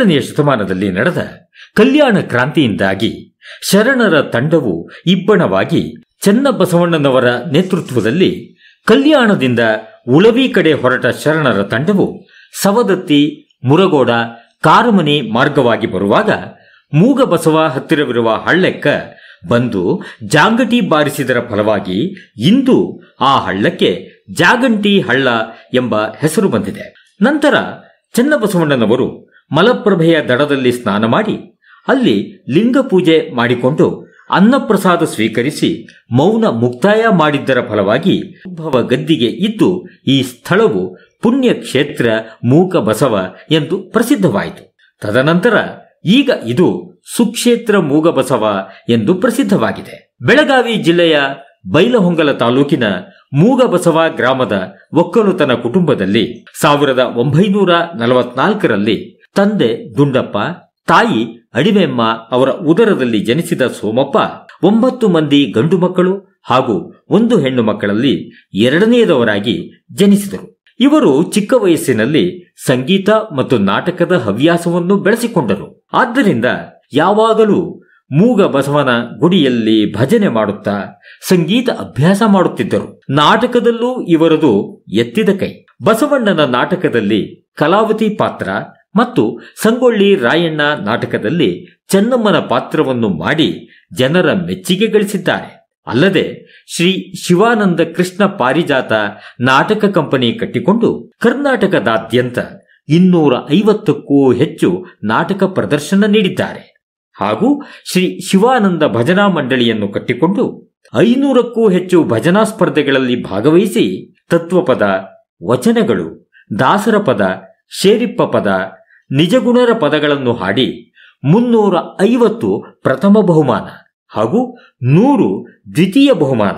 ಹನ್ನೆರಡನೆಯ ಶತಮಾನದಲ್ಲಿ ನಡೆದ ಕಲ್ಯಾಣ ಕ್ರಾಂತಿಯಿಂದಾಗಿ ಶರಣರ ತಂಡವು ಇಬ್ಬಣವಾಗಿ ಚನ್ನಬಸವಣ್ಣನವರ ನೇತೃತ್ವದಲ್ಲಿ ಕಲ್ಯಾಣದಿಂದ ಉಳವಿ ಕಡೆ ಹೊರಟ ಶರಣರ ತಂಡವು ಸವದತ್ತಿ ಮುರಗೋಡ ಕಾರಮನೆ ಮಾರ್ಗವಾಗಿ ಬರುವಾಗ ಮೂಗಬಸವ ಹತ್ತಿರವಿರುವ ಹಳ್ಳಕ್ಕ ಬಂದು ಜಾಂಗಟಿ ಬಾರಿಸಿದರ ಫಲವಾಗಿ ಇಂದು ಆ ಹಳ್ಳಕ್ಕೆ ಜಾಗಂಟಿ ಹಳ್ಳ ಎಂಬ ಹೆಸರು ಬಂದಿದೆ ನಂತರ ಚನ್ನಬಸವಣ್ಣನವರು ಮಲಪ್ರಭೆಯ ದಡದಲ್ಲಿ ಸ್ನಾನ ಮಾಡಿ ಅಲ್ಲಿ ಲಿಂಗ ಪೂಜೆ ಮಾಡಿಕೊಂಡು ಅನ್ನಪ್ರಸಾದ ಸ್ವೀಕರಿಸಿ ಮೌನ ಮುಕ್ತಾಯ ಮಾಡಿದ್ದರ ಫಲವಾಗಿ ಉದ್ಭವ ಗದ್ದಿಗೆ ಇದ್ದು ಈ ಸ್ಥಳವು ಪುಣ್ಯ ಕ್ಷೇತ್ರ ಮೂಕ ಬಸವ ಎಂದು ಪ್ರಸಿದ್ಧವಾಯಿತು ತದನಂತರ ಈಗ ಇದು ಸುಕ್ಷೇತ್ರ ಮೂಗಬಸವ ಎಂದು ಪ್ರಸಿದ್ಧವಾಗಿದೆ ಬೆಳಗಾವಿ ಜಿಲ್ಲೆಯ ಬೈಲಹೊಂಗಲ ತಾಲೂಕಿನ ಮೂಗಬಸವ ಗ್ರಾಮದ ಒಕ್ಕಲುತನ ಕುಟುಂಬದಲ್ಲಿ ಸಾವಿರದ ಒಂಬೈನೂರ ನಲವತ್ನಾಲ್ಕರಲ್ಲಿ ತಂದೆ ದುಂಡಪ್ಪ ತಾಯಿ ಅಡಿವೆಮ್ಮ ಅವರ ಉದರದಲ್ಲಿ ಜನಿಸಿದ ಸೋಮಪ್ಪ ಒಂಬತ್ತು ಮಂದಿ ಗಂಡು ಮಕ್ಕಳು ಹಾಗೂ ಒಂದು ಹೆಣ್ಣು ಮಕ್ಕಳಲ್ಲಿ ಎರಡನೆಯದವರಾಗಿ ಜನಿಸಿದರು ಇವರು ಚಿಕ್ಕ ವಯಸ್ಸಿನಲ್ಲಿ ಸಂಗೀತ ಮತ್ತು ನಾಟಕದ ಹವ್ಯಾಸವನ್ನು ಬೆಳೆಸಿಕೊಂಡರು ಆದ್ದರಿಂದ ಯಾವಾಗಲೂ ಮೂಗ ಬಸವನ ಗುಡಿಯಲ್ಲಿ ಭಜನೆ ಮಾಡುತ್ತಾ ಸಂಗೀತ ಅಭ್ಯಾಸ ಮಾಡುತ್ತಿದ್ದರು ನಾಟಕದಲ್ಲೂ ಇವರದು ಎತ್ತಿದ ಕೈ ಬಸವಣ್ಣನ ನಾಟಕದಲ್ಲಿ ಕಲಾವತಿ ಪಾತ್ರ ಮತ್ತು ಸಂಗೊಳ್ಳಿ ರಾಯಣ್ಣ ನಾಟಕದಲ್ಲಿ ಚೆನ್ನಮ್ಮನ ಪಾತ್ರವನ್ನು ಮಾಡಿ ಜನರ ಮೆಚ್ಚುಗೆ ಗಳಿಸಿದ್ದಾರೆ ಅಲ್ಲದೆ ಶ್ರೀ ಶಿವಾನಂದ ಕೃಷ್ಣ ಪಾರಿಜಾತ ನಾಟಕ ಕಂಪನಿ ಕಟ್ಟಿಕೊಂಡು ಕರ್ನಾಟಕದಾದ್ಯಂತ ಇನ್ನೂರ ಐವತ್ತಕ್ಕೂ ಹೆಚ್ಚು ನಾಟಕ ಪ್ರದರ್ಶನ ನೀಡಿದ್ದಾರೆ ಹಾಗೂ ಶ್ರೀ ಶಿವಾನಂದ ಭಜನಾ ಮಂಡಳಿಯನ್ನು ಕಟ್ಟಿಕೊಂಡು ಐನೂರಕ್ಕೂ ಹೆಚ್ಚು ಭಜನಾ ಸ್ಪರ್ಧೆಗಳಲ್ಲಿ ಭಾಗವಹಿಸಿ ತತ್ವಪದ ವಚನಗಳು ದಾಸರ ಪದ ಶೇರಿಪ್ಪ ಪದ ನಿಜಗುಣರ ಪದಗಳನ್ನು ಹಾಡಿ ಮುನ್ನೂರ ಐವತ್ತು ಪ್ರಥಮ ಬಹುಮಾನ ಹಾಗೂ ನೂರು ದ್ವಿತೀಯ ಬಹುಮಾನ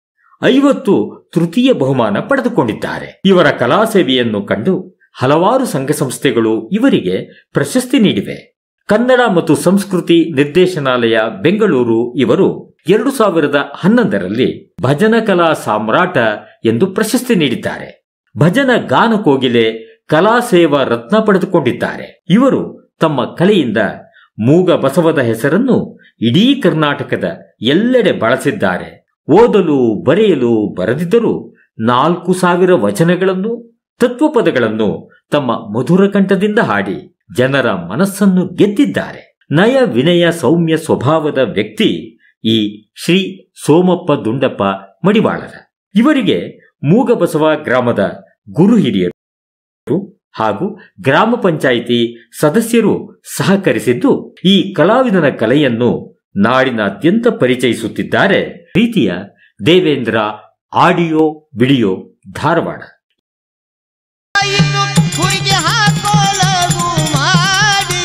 ಐವತ್ತು ತೃತೀಯ ಬಹುಮಾನ ಪಡೆದುಕೊಂಡಿದ್ದಾರೆ ಇವರ ಕಲಾ ಸೇವೆಯನ್ನು ಕಂಡು ಹಲವಾರು ಸಂಘ ಸಂಸ್ಥೆಗಳು ಇವರಿಗೆ ಪ್ರಶಸ್ತಿ ನೀಡಿವೆ ಕನ್ನಡ ಮತ್ತು ಸಂಸ್ಕೃತಿ ನಿರ್ದೇಶನಾಲಯ ಬೆಂಗಳೂರು ಇವರು ಎರಡು ಸಾವಿರದ ಹನ್ನೊಂದರಲ್ಲಿ ಭಜನ ಕಲಾ ಸಾಮ್ರಾಟ ಎಂದು ಪ್ರಶಸ್ತಿ ನೀಡಿದ್ದಾರೆ ಭಜನ ಗಾನ ಕೋಗಿಲೆ ಕಲಾ ಸೇವಾ ರತ್ನ ಪಡೆದುಕೊಂಡಿದ್ದಾರೆ ಇವರು ತಮ್ಮ ಕಲೆಯಿಂದ ಮೂಗ ಬಸವದ ಹೆಸರನ್ನು ಇಡೀ ಕರ್ನಾಟಕದ ಎಲ್ಲೆಡೆ ಬಳಸಿದ್ದಾರೆ ಓದಲು ಬರೆಯಲು ಬರೆದಿದ್ದರೂ ನಾಲ್ಕು ಸಾವಿರ ವಚನಗಳನ್ನು ತತ್ವಪದಗಳನ್ನು ತಮ್ಮ ಮಧುರ ಕಂಠದಿಂದ ಹಾಡಿ ಜನರ ಮನಸ್ಸನ್ನು ಗೆದ್ದಿದ್ದಾರೆ ನಯ ವಿನಯ ಸೌಮ್ಯ ಸ್ವಭಾವದ ವ್ಯಕ್ತಿ ಈ ಶ್ರೀ ಸೋಮಪ್ಪ ದುಂಡಪ್ಪ ಮಡಿವಾಳರ ಇವರಿಗೆ ಮೂಗಬಸವ ಗ್ರಾಮದ ಗುರು ಹಿರಿಯರು ಹಾಗೂ ಗ್ರಾಮ ಪಂಚಾಯಿತಿ ಸದಸ್ಯರು ಸಹಕರಿಸಿದ್ದು ಈ ಕಲಾವಿದನ ಕಲೆಯನ್ನು ನಾಡಿನಾದ್ಯಂತ ಪರಿಚಯಿಸುತ್ತಿದ್ದಾರೆ ಪ್ರೀತಿಯ ದೇವೇಂದ್ರ ಆಡಿಯೋ ವಿಡಿಯೋ ಧಾರವಾಡ ಇನ್ನು ಹುಡುಗಿ ಹಾಕೋಲಗು ಮಾಡಿ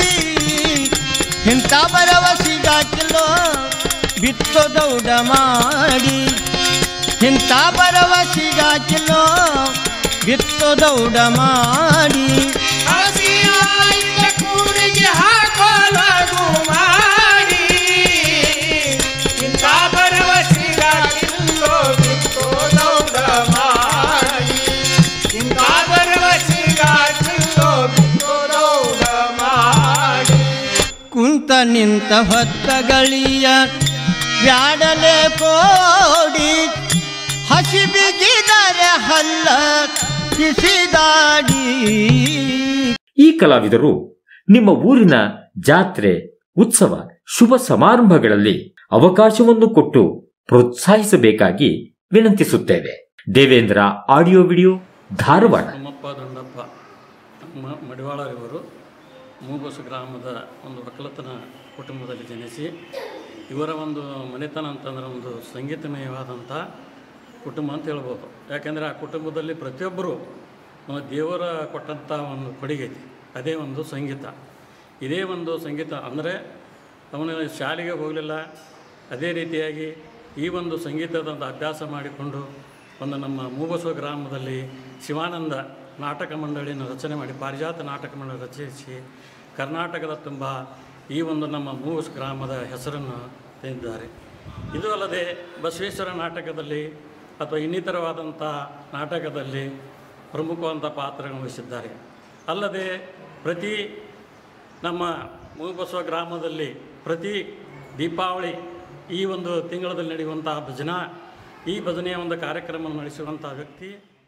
ಇಂಥ ಭರವಸಿಗಾಕಿಲೋ ಬಿತ್ತು ದೌಡ ಮಾಡಿ ಇಂಥ ಭರವಸಿಗಾಕಿಲೋ ಬಿತ್ತು ದೌಡ ಮಾಡಿ ಹಸಿಯಾಯಿತ ಕೂರಿಗೆ ಹಾಕೋಲಾಗು ಮಾಡಿ ಇಂಥ ಭರವಸಿಗಾಗಿಲ್ಲೋ ಬಿತ್ತೋ ದೌಡ ಮಾಡಿ ಇಂಥ ಭರವಸಿಗಾಗಿಲ್ಲೋ ಬಿತ್ತೋ ದೌಡ ಮಾಡಿ ಕುಂತ ನಿಂತ ಹೊತ್ತ ಗಳಿಯ ಬ್ಯಾಡಲೆ ಕೋಡಿ ಹಸಿ ಬಿಗಿದರೆ ಹಲ್ಲ ಕಿಸಿದಾಡಿ ಈ ಕಲಾವಿದರು ನಿಮ್ಮ ಊರಿನ ಜಾತ್ರೆ ಉತ್ಸವ ಶುಭ ಸಮಾರಂಭಗಳಲ್ಲಿ ಅವಕಾಶವನ್ನು ಕೊಟ್ಟು ಪ್ರೋತ್ಸಾಹಿಸಬೇಕಾಗಿ ವಿನಂತಿಸುತ್ತೇವೆ ದೇವೇಂದ್ರ ಆಡಿಯೋ ವಿಡಿಯೋ ಧಾರವಾಡ ತಿಮ್ಮಪ್ಪ ದಂಡಪ್ಪ ಮ ಮಡಿವಾಳರಿವರು ಮೂಗೋಸು ಗ್ರಾಮದ ಒಂದು ಒಕ್ಕಲತನ ಕುಟುಂಬದಲ್ಲಿ ಜನಿಸಿ ಇವರ ಒಂದು ಮನೆತನ ಅಂತಂದ್ರೆ ಒಂದು ಸಂಗೀತಮಯವಾದಂಥ ಕುಟುಂಬ ಅಂತ ಹೇಳ್ಬೋದು ಯಾಕೆಂದರೆ ಆ ಕುಟುಂಬದಲ್ಲಿ ಪ್ರತಿಯೊಬ್ಬರು ನಮ್ಮ ದೇವರ ಕೊಟ್ಟಂಥ ಒಂದು ಕೊಡುಗೆ ಐತಿ ಅದೇ ಒಂದು ಸಂಗೀತ ಇದೇ ಒಂದು ಸಂಗೀತ ಅಂದರೆ ಅವನು ಶಾಲೆಗೆ ಹೋಗಲಿಲ್ಲ ಅದೇ ರೀತಿಯಾಗಿ ಈ ಒಂದು ಸಂಗೀತದ ಒಂದು ಅಭ್ಯಾಸ ಮಾಡಿಕೊಂಡು ಒಂದು ನಮ್ಮ ಮೂಬಸೋ ಗ್ರಾಮದಲ್ಲಿ ಶಿವಾನಂದ ನಾಟಕ ಮಂಡಳಿಯನ್ನು ರಚನೆ ಮಾಡಿ ಪಾರಿಜಾತ ನಾಟಕ ಮಂಡಳಿ ರಚಿಸಿ ಕರ್ನಾಟಕದ ತುಂಬ ಈ ಒಂದು ನಮ್ಮ ಮೂವಸ್ ಗ್ರಾಮದ ಹೆಸರನ್ನು ತಂದಿದ್ದಾರೆ ಇದು ಅಲ್ಲದೆ ಬಸವೇಶ್ವರ ನಾಟಕದಲ್ಲಿ ಅಥವಾ ಇನ್ನಿತರವಾದಂಥ ನಾಟಕದಲ್ಲಿ ಪ್ರಮುಖವಾದಂಥ ಪಾತ್ರವನ್ನು ವಹಿಸಿದ್ದಾರೆ ಅಲ್ಲದೆ ಪ್ರತಿ ನಮ್ಮ ಮೂಬಸವ ಗ್ರಾಮದಲ್ಲಿ ಪ್ರತಿ ದೀಪಾವಳಿ ಈ ಒಂದು ತಿಂಗಳಲ್ಲಿ ನಡೆಯುವಂತಹ ಭಜನಾ ಈ ಭಜನೆಯ ಒಂದು ಕಾರ್ಯಕ್ರಮ ನಡೆಸುವಂಥ ವ್ಯಕ್ತಿ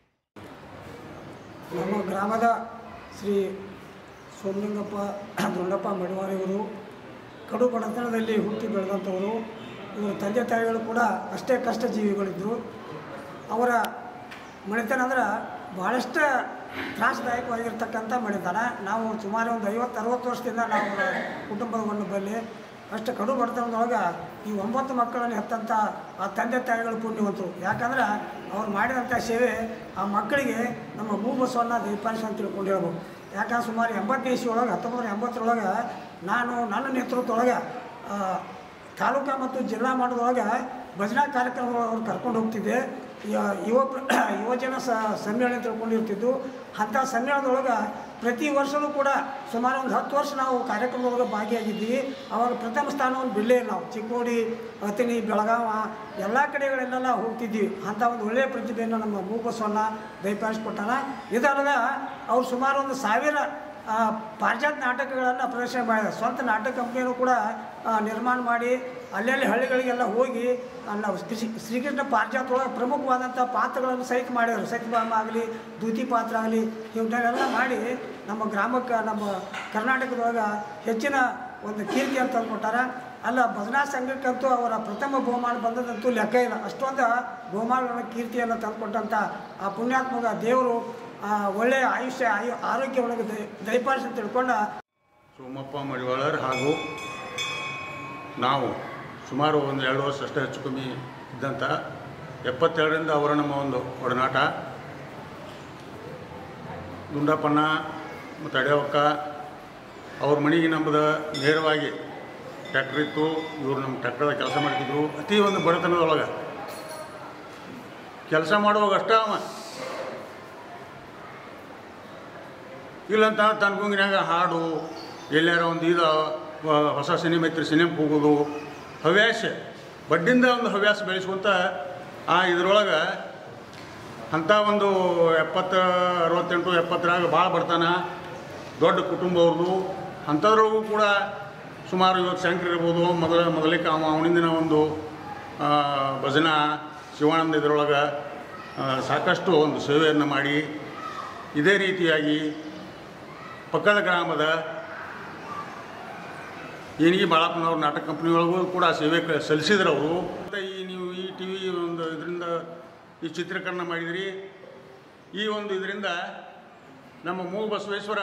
ನಮ್ಮ ಗ್ರಾಮದ ಶ್ರೀ ಸೋಮಲಿಂಗಪ್ಪ ದೊಡ್ಡಪ್ಪ ಮಡಿವಾರಿಯವರು ಕಡು ಬಡತನದಲ್ಲಿ ಹುಟ್ಟಿ ಬೆಳೆದಂಥವರು ಇವರ ತಂದೆ ತಾಯಿಗಳು ಕೂಡ ಅಷ್ಟೇ ಕಷ್ಟ ಜೀವಿಗಳಿದ್ದರು ಅವರ ಮನೆತನ ಅಂದ್ರೆ ಭಾಳಷ್ಟು ತ್ರಾಸದಾಯಕವಾಗಿರ್ತಕ್ಕಂಥ ಮನೆತನ ನಾವು ಸುಮಾರು ಒಂದು ಐವತ್ತು ಅರವತ್ತು ವರ್ಷದಿಂದ ನಾವು ಅವರ ಕುಟುಂಬದ ಒಂದು ಬಲ್ಲಿ ಅಷ್ಟು ಕಡು ಬಡತನದೊಳಗೆ ಈ ಒಂಬತ್ತು ಮಕ್ಕಳನ್ನು ಹೆತ್ತಂಥ ಆ ತಂದೆ ತಾಯಿಗಳು ಪುಣ್ಯವಂತರು ಯಾಕಂದ್ರೆ ಅವ್ರು ಮಾಡಿದಂಥ ಸೇವೆ ಆ ಮಕ್ಕಳಿಗೆ ನಮ್ಮ ಭೂಬಸವನ್ನ ದೀಪಾಂಶ ಅಂತ ತಿಳ್ಕೊಂಡು ಹೇಳ್ಬೋದು ಯಾಕಂದ್ರೆ ಸುಮಾರು ಎಂಬತ್ತು ಇಸ್ವಿ ಒಳಗೆ ಹತ್ತೊಂಬತ್ತು ನೂರ ಎಂಬತ್ತರೊಳಗೆ ನಾನು ನನ್ನ ನೇತೃತ್ವದೊಳಗೆ ಆ, ತಾಲೂಕಾ ಮತ್ತು ಜಿಲ್ಲಾ ಮಟ್ಟದೊಳಗೆ ಭಜನಾ ಕಾರ್ಯಕ್ರಮಗಳು ಅವ್ರು ಕರ್ಕೊಂಡು ಹೋಗ್ತಿದ್ದೆ ಯ- ಯುವ ಪ್ರ- ಯುವಜನ ಸ ಸಮ್ಮೇಳನ ತಿಳ್ಕೊಂಡಿರ್ತಿದ್ದು ಅಂಥ ಸಮ್ಮೇಳನದೊಳಗೆ ಪ್ರತಿ ವರ್ಷವೂ ಕೂಡ ಸುಮಾರು ಒಂದು ಹತ್ತು ವರ್ಷ ನಾವು ಕಾರ್ಯಕ್ರಮದೊಳಗೆ ಭಾಗಿಯಾಗಿದ್ದೀವಿ ಅವಾಗ ಪ್ರಥಮ ಸ್ಥಾನವನ್ನು ಬಿಡಲೇ ಇಲ್ಲ ನಾವು ಚಿಕ್ಕೋಡಿ ಅತಿನಿ ಬೆಳಗಾವ ಎಲ್ಲ ಕಡೆಗಳೆಲ್ಲ ಹೋಗ್ತಿದ್ವಿ ಅಂಥ ಒಂದು ಒಳ್ಳೆಯ ಪ್ರತಿಭೆಯನ್ನು ನಮ್ಮ ಭೂಬಸವನ್ನ ದಯಪಾಲಿಸ್ಕೊಟ್ಟಾನ ಇದಲ್ಲದೆ ಅವ್ರು ಸುಮಾರು ಒಂದು ಸಾವಿರ ಆ, ಪಾರಿಜಾತ ನಾಟಕಗಳನ್ನು ಪ್ರದರ್ಶನ ಮಾಡಿದ ಸ್ವಂತ ನಾಟಕ ಕಂಪ್ನಿಯನ್ನು ಕೂಡ ಆ, ನಿರ್ಮಾಣ ಮಾಡಿ ಅಲ್ಲಲ್ಲಿ ಹಳ್ಳಿಗಳಿಗೆಲ್ಲ ಹೋಗಿ ಅಲ್ಲ ಶ್ರೀ ಶ್ರೀಕೃಷ್ಣ ಪಾರಿಜಾತ ಒಳಗೆ ಪ್ರಮುಖವಾದಂಥ ಪಾತ್ರಗಳನ್ನು ಸಹಿತ ಮಾಡಿದರು ಸತ್ಯಭಾಮ ಆಗಲಿ ದೂತಿ ಪಾತ್ರ ಆಗಲಿ ಇವನ್ನೆಲ್ಲ ಮಾಡಿ ನಮ್ಮ ಗ್ರಾಮಕ್ಕೆ ನಮ್ಮ ಕರ್ನಾಟಕದೊಳಗೆ ಹೆಚ್ಚಿನ ಒಂದು ಕೀರ್ತಿ ಅಂತ ತಂದ್ಕೊಟ್ಟಾರ ಅಲ್ಲ ಭಜನಾ ಸಂಘಕ್ಕಂತೂ ಅವರ ಪ್ರಥಮ ಬಹುಮಾನ ಬಂದದಂತೂ ಲೆಕ್ಕ ಇಲ್ಲ ಅಷ್ಟೊಂದು ಬಹುಮಾನಗಳ ಕೀರ್ತಿಯನ್ನು ತಂದುಕೊಟ್ಟಂಥ ಆ ಪುಣ್ಯಾತ್ಮಗ ದೇವರು ಆ ಒಳ್ಳೆಯ ಆಯುಷ್ಯ ಆಯು ಆರೋಗ್ಯವನ್ನು ದಯ ದಯಪಾಲಿಸಿ ಅಂತ ತಿಳ್ಕೊಂಡ ಸೋಮಪ್ಪ ಮಡಿವಾಳರ್ ಹಾಗೂ ನಾವು ಸುಮಾರು ಒಂದು ಎರಡು ವರ್ಷ ಅಷ್ಟೇ ಹೆಚ್ಚು ಕಮ್ಮಿ ಇದ್ದಂಥ ಎಪ್ಪತ್ತೆರಡರಿಂದ ಅವರ ನಮ್ಮ ಒಂದು ಒಡನಾಟ ದುಂಡಪ್ಪಣ್ಣ ಮತ್ತು ಅಡ್ಯಾವಕ್ಕ ಅವ್ರ ಮನೆಗೆ ನಮ್ಮದು ನೇರವಾಗಿ ಟ್ಯಾಕ್ಟ್ರ್ ಇತ್ತು ಇವರು ನಮ್ಮ ಟ್ಯಾಕ್ಟರ್ದಾಗ ಕೆಲಸ ಮಾಡ್ತಿದ್ರು ಅತಿ ಒಂದು ಬಡತನದೊಳಗೆ ಕೆಲಸ ಮಾಡುವಾಗ ಅಷ್ಟ ಅವ ಇಲ್ಲಂತ ತನ್ನ ಗುಂಗಿನಾಗ ಹಾಡು ಎಲ್ಲಾರ ಒಂದು ಇದು ವ- ಹೊಸ ಸಿನಿಮಾ ಇತ್ತು ಸಿನಿಮಾಕ್ಕೆ ಹೋಗೋದು ಹವ್ಯಾಸ ಬಡ್ಡಿಂದ ಒಂದು ಹವ್ಯಾಸ ಬೆಳೆಸ್ಕೊಂತ ಆ ಇದ್ರೊಳಗೆ ಅಂಥ ಒಂದು ಎಪ್ಪತ್ತು ಅರವತ್ತೆಂಟು ಎಪ್ಪತ್ತರಾಗ ಭಾಳ ಬರ್ತಾನ ದೊಡ್ಡ ಕುಟುಂಬ ಅವ್ರದ್ದು ಅಂಥದ್ರೊಳಗೂ ಕೂಡ ಸುಮಾರು ಇವತ್ತು ಶಂಕರ್ ಇರ್ಬೋದು ಮೊದಲ ಮೊದಲಿಗೆ ಅವ ಅವನಿಂದಿನ ಒಂದು ಆ, ಭಜನಾ ಶಿವಾನಂದ ಇದರೊಳಗೆ ಆ, ಸಾಕಷ್ಟು ಒಂದು ಸೇವೆಯನ್ನು ಮಾಡಿ ಇದೇ ರೀತಿಯಾಗಿ ಪಕ್ಕದ ಗ್ರಾಮದ ಏನಿಗೆ ಬಾಳಪ್ಪನವ್ರ ನಾಟಕ ಕಂಪ್ನಿಯೊಳಗೂ ಕೂಡ ಸೇವೆ ಕ- ಸಲ್ಲಿಸಿದ್ರು ಅವರು ಮತ್ತು ಈ ನೀವು ಈ ಟಿ ವಿ ಒಂದು ಇದರಿಂದ ಈ ಚಿತ್ರೀಕರಣ ಮಾಡಿದಿರಿ ಈ ಒಂದು ಇದರಿಂದ ನಮ್ಮ ಮೂಗು ಬಸವೇಶ್ವರ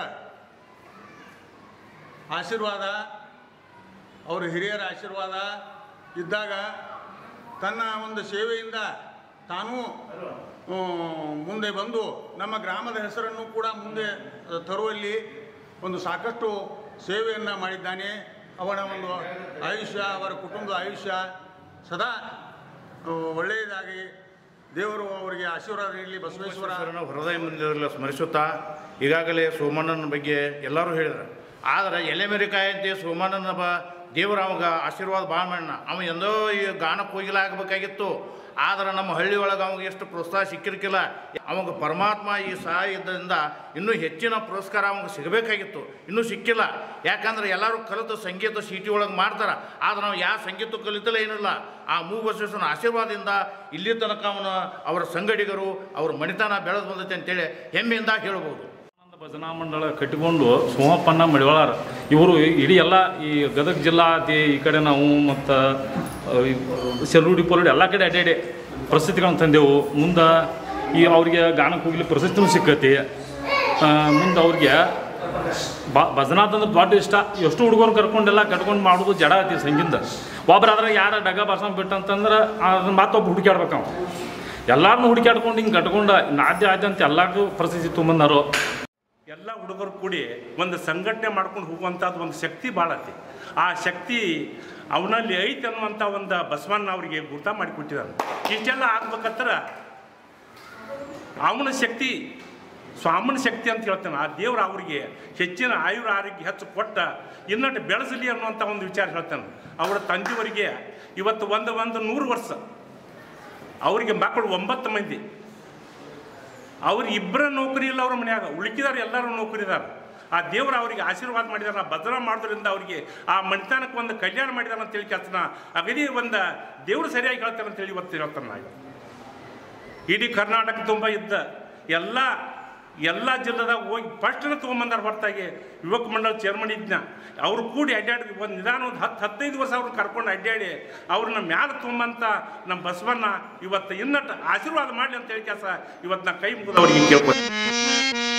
ಆಶೀರ್ವಾದ ಅವರ ಹಿರಿಯರ ಆಶೀರ್ವಾದ ಇದ್ದಾಗ ತನ್ನ ಒಂದು ಸೇವೆಯಿಂದ ತಾನೂ ಆ, ಮುಂದೆ ಬಂದು ನಮ್ಮ ಗ್ರಾಮದ ಹೆಸರನ್ನು ಕೂಡ ಮುಂದೆ ಆ, ತರುವಲ್ಲಿ ಒಂದು ಸಾಕಷ್ಟು ಸೇವೆಯನ್ನು ಮಾಡಿದ್ದಾನೆ ಅವನ ಒಂದು ಆಯುಷ್ಯ ಅವರ ಕುಟುಂಬದ ಆಯುಷ್ಯ ಸದಾ ಆ, ಒಳ್ಳೆಯದಾಗಿ ದೇವರು ಅವರಿಗೆ ಆಶೀರ್ವಾದ ನೀಡಲಿ ಬಸವೇಶ್ವರ ಬಸವೇಶ್ವರನ ಹೃದಯ ಮಂದಿರದಲ್ಲಿ ಸ್ಮರಿಸುತ್ತಾ ಈಗಾಗಲೇ ಸೋಮಣ್ಣನ ಬಗ್ಗೆ ಎಲ್ಲರೂ ಹೇಳಿದ್ರು ಆದರೆ ಎಲೆಮೆರಿಕಾಯಿ ಅಂತ ಸೋಮಣ್ಣನ ಬ ದೇವರ ಅವಾಗ ಆಶೀರ್ವಾದ ಭಾಳ ಮಾಡ್ಯಾನ ಅವ ಎಂದೋ ಈ ಗಾನಕ್ಕೆ ಹೋಗಿಲ್ಲ ಆಗಬೇಕಾಗಿತ್ತು ಆದ್ರೆ ನಮ್ಮ ಹಳ್ಳಿ ಒಳಗೆ ಅವಾಗ ಎಷ್ಟು ಪ್ರೋತ್ಸಾಹ ಸಿಕ್ಕಿರ್ಕಿಲ್ಲ ಅವಾಗ ಪರಮಾತ್ಮ ಈ ಸಹಾಯದಿಂದ ಇನ್ನೂ ಹೆಚ್ಚಿನ ಪುರಸ್ಕಾರ ಅವಾಗ ಸಿಗಬೇಕಾಗಿತ್ತು ಇನ್ನೂ ಸಿಕ್ಕಿಲ್ಲ ಯಾಕಂದ್ರೆ ಎಲ್ಲರೂ ಕಲಿತು ಸಂಗೀತ ಸಿಟಿ ಒಳಗೆ ಮಾಡ್ತಾರೆ ಆದ್ರೆ ನಾವು ಯಾವ ಸಂಗೀತ ಕಲಿತಲೇ ಏನಿಲ್ಲ ಆ ಮೂಬಸವೇಶ್ವರನ ಆಶೀರ್ವಾದದಿಂದ ಇಲ್ಲಿ ತನಕ ಅವನ ಅವರ ಸಂಗಡಿಗರು ಅವ್ರ ಮಣಿತನ ಬೆಳೆದು ಬಂದೈತೆ ಅಂತೇಳಿ ಹೆಮ್ಮೆಯಿಂದ ಹೇಳ್ಬೋದು ಆನಂದ ಭಜನಾ ಮಂಡಳ ಕಟ್ಟಿಕೊಂಡು ಸೋಮಪ್ಪನ ಮಡಿವಾಳಾರ ಇವರು ಇಡೀ ಎಲ್ಲ ಈ ಗದಗ ಜಿಲ್ಲಾ ಆತಿ ಈ ಕಡೆ ನಾವು ಮತ್ತು ಸೆಲ್ರುಡಿ ಪೊಲುಡಿ ಎಲ್ಲ ಕಡೆ ಅಡ್ಡಾಡಿ ಪ್ರಸಿದ್ಧಿಗಳನ್ನು ತಂದೆವು ಮುಂದೆ ಈ ಅವ್ರಿಗೆ ಗಾನಕ್ಕೆ ಹೋಗ್ಲಿ ಪ್ರಶಸ್ತಿನೂ ಸಿಕ್ಕತಿ ಮುಂದೆ ಅವ್ರಿಗೆ ಬಾ ಭಜನಾದಂದ್ರೆ ದೊಡ್ಡ ಇಷ್ಟ ಎಷ್ಟು ಹುಡುಗರು ಕರ್ಕೊಂಡೆಲ್ಲ ಕಟ್ಕೊಂಡು ಮಾಡೋದು ಜಡ ಐತಿ ಸಂಗೀತ ಒಬ್ರಾದ್ರೆ ಯಾರ ಡಗ ಬರ್ಸಂಗ್ ಬಿಟ್ಟಂತಂದ್ರೆ ಅದನ್ನ ಮತ್ತೊಬ್ಬ ಹುಡುಕ್ಯಾಡ್ಬೇಕು ಅವ ಎಲ್ಲಾರನ್ನೂ ಹುಡುಕ್ಯಾಡ್ಕೊಂಡು ಹಿಂಗೆ ಕಟ್ಕೊಂಡು ನಾದ್ಯ ಆದ್ಯ ಅಂತ ಎಲ್ಲರಿಗೂ ಪ್ರಶಸ್ತಿ ತೊಗೊಂಬಂದಾರು ಎಲ್ಲ ಹುಡುಗರು ಕೂಡಿ ಒಂದು ಸಂಘಟನೆ ಮಾಡ್ಕೊಂಡು ಹೋಗುವಂಥದ್ದು ಒಂದು ಶಕ್ತಿ ಭಾಳ ಐತಿ ಆ ಶಕ್ತಿ ಅವನಲ್ಲಿ ಐತೆ ಅನ್ನುವಂಥ ಒಂದು ಬಸವಣ್ಣ ಅವರಿಗೆ ಗುರ್ತ ಮಾಡಿಕೊಟ್ಟಿದ್ದಾನೆ ಇಷ್ಟೆಲ್ಲ ಆಗ್ಬೇಕಂತರ ಅವನ ಶಕ್ತಿ ಸ್ವಾಮನ ಶಕ್ತಿ ಅಂತ ಹೇಳ್ತಾನೆ ಆ ದೇವ್ರು ಅವರಿಗೆ ಹೆಚ್ಚಿನ ಆಯುರ ಆರೋಗ್ಯ ಹೆಚ್ಚು ಕೊಟ್ಟ ಇನ್ನಟ್ಟು ಬೆಳೆಸಲಿ ಅನ್ನುವಂಥ ಒಂದು ವಿಚಾರ ಹೇಳ್ತಾನೆ ಅವರ ತಂದೆಯವರಿಗೆ ಇವತ್ತು ಒಂದು ಒಂದು ನೂರು ವರ್ಷ ಅವರಿಗೆ ಮಕ್ಕಳು ಒಂಬತ್ತು ಮಂದಿ ಅವ್ರು ಇಬ್ಬರ ನೌಕರಿ ಇಲ್ಲ ಅವ್ರ ಮನ್ಯಾಗ ಉಳಿಕಿದಾರ ಎಲ್ಲರೂ ನೌಕರಿ ಇದಾರ ಆ ದೇವರು ಅವರಿಗೆ ಆಶೀರ್ವಾದ ಮಾಡಿದಾರ ಭದ್ರ ಮಾಡೋದ್ರಿಂದ ಅವರಿಗೆ ಆ ಮಣಿತನಕ್ಕೆ ಒಂದು ಕಲ್ಯಾಣ ಮಾಡಿದಾರ ಅಂತೇಳಿ ಕೆಲಸನ ಅಗದಿ ಒಂದು ದೇವರು ಸರಿಯಾಗಿ ಹೇಳ್ತಾರೆ ಅಂತೇಳಿ ಇವತ್ತು ಹೇಳ್ತಾನೆ ನಾ ಇವತ್ತು. ಇಡೀ ಕರ್ನಾಟಕ ತುಂಬ ಇದ್ದ ಎಲ್ಲ ಎಲ್ಲ ಜಿಲ್ಲೆದಾಗ ಹೋಗಿ ಫಸ್ಟ್ನ ತೊಗೊಂಬಂದಾರ ಹೊರತಾಗಿ ಯುವಕ ಮಂಡಳ ಚೇರ್ಮನ್ ಇದ್ನ ಅವ್ರು ಕೂಡಿ ಅಡ್ಡಾಡಿ ಒಂದು ನಿಧಾನ ಒಂದು ಹತ್ತು ಹತ್ತೈದು ವರ್ಷ ಅವ್ರನ್ನ ಕರ್ಕೊಂಡು ಅಡ್ಡಾಡಿ ಅವ್ರನ್ನ ಮ್ಯಾಲೆ ತುಂಬಂತ ನಮ್ಮ ಬಸವಣ್ಣ ಇವತ್ತು ಇನ್ನಟ್ಟು ಆಶೀರ್ವಾದ ಮಾಡಲಿ ಅಂತ ಹೇಳಿ ಕೆಲಸ ಇವತ್ತು ನಾ ಕೈ ಮುಗಿದು ಅವ್ರಿಗೆ ಕೇಳ್ಕೊತೀನಿ